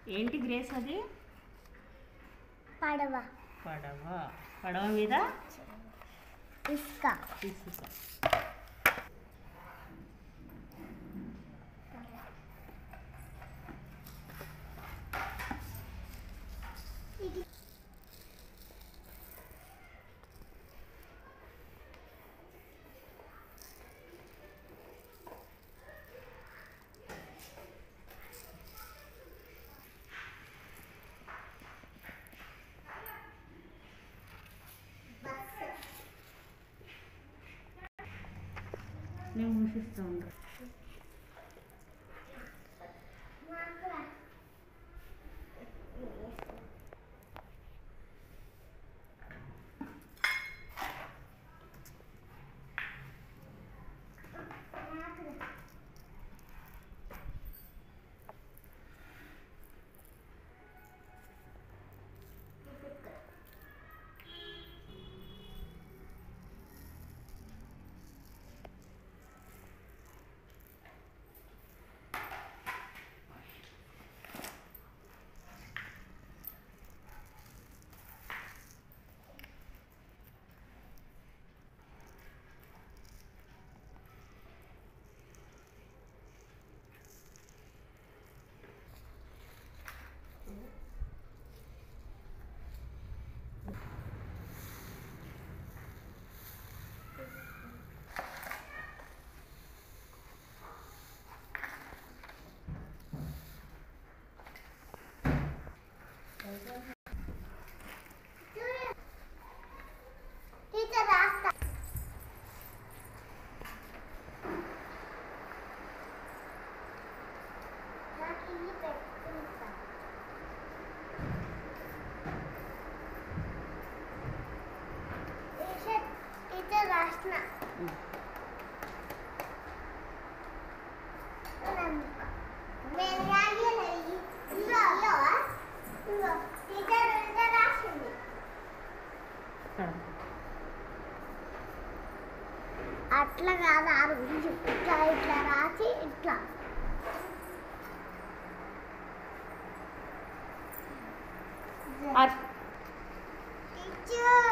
ఏంటి గ్రేస్ అది పడవ పడవ పడవ మీద ఇసుక ఇసుక నేను మూసిస్తూ ఉంటా టీచర్ రాస్తా నాకు ఇల్లు పెట్టుకుంటా టీచర్ టీచర్ రాసిన నేను రాయలేదు ఇందులో ఇందులో టీచర్ టీచర్ రాసింది పడవ అట్లా కాదు ఆ రోజు ఇట్లా ఇట్లా రాసి ఇట్లా అట్- టీచర్